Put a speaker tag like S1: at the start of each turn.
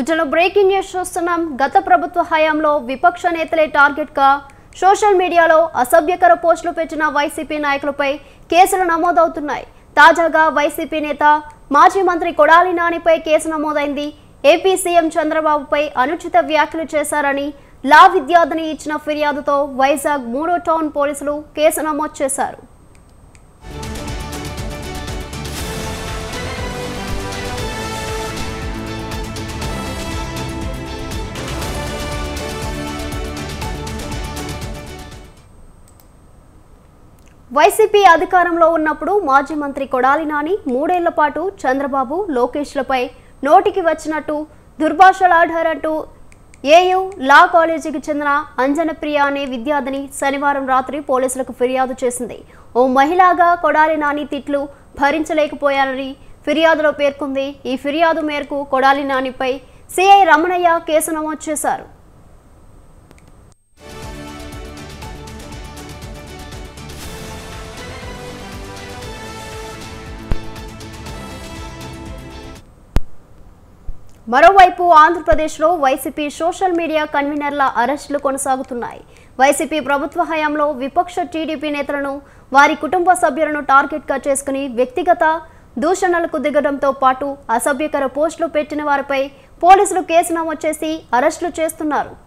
S1: వీటిలో breaking news చూస్తున్నాం గత ప్రభుత్వ హయాంలో విపక్ష నేతలే టార్గెట్గా సోషల్ మీడియాలో అసభ్యకర పోస్టులు పెట్టిన వైసీపీ నాయకులపై కేసులు నమోదవుతున్నాయి తాజాగా వైసీపీ నేత మాజీ మంత్రి కొడాలి నానిపై కేసు నమోదైంది ఏపీ సీఎం చంద్రబాబుపై అనుచిత వ్యాఖ్యలు చేశారని లా విద్యార్థిని ఇచ్చిన ఫిర్యాదుతో వైజాగ్ మూడో టౌన్ పోలీసులు కేసు నమోదు చేశారు వైసీపీ అధికారంలో ఉన్నప్పుడు మాజీ మంత్రి కొడాలి నాని మూడేళ్ల పాటు చంద్రబాబు లోకేష్లపై నోటికి వచ్చినట్టు దుర్భాషలాడారంటూ ఏయూ లా కాలేజీకి చెందిన అంజనప్రియ అనే విద్యార్థిని శనివారం రాత్రి పోలీసులకు ఫిర్యాదు చేసింది ఓ మహిళగా కొడాలి నాని తిట్లు భరించలేకపోయారని ఫిర్యాదులో పేర్కొంది ఈ ఫిర్యాదు మేరకు కొడాలి నానిపై సిఐ రమణయ్య కేసు నమోదు చేశారు మరోవైపు ఆంధ్రప్రదేశ్లో వైసీపీ సోషల్ మీడియా కన్వీనర్ల అరెస్టులు కొనసాగుతున్నాయి వైసీపీ ప్రభుత్వ హయాంలో విపక్ష టీడీపీ నేతలను వారి కుటుంబ సభ్యులను టార్గెట్గా చేసుకుని వ్యక్తిగత దూషణలకు దిగడంతో పాటు అసభ్యకర పోస్టులు పెట్టిన వారిపై పోలీసులు కేసు నమోదు చేసి అరెస్టులు చేస్తున్నారు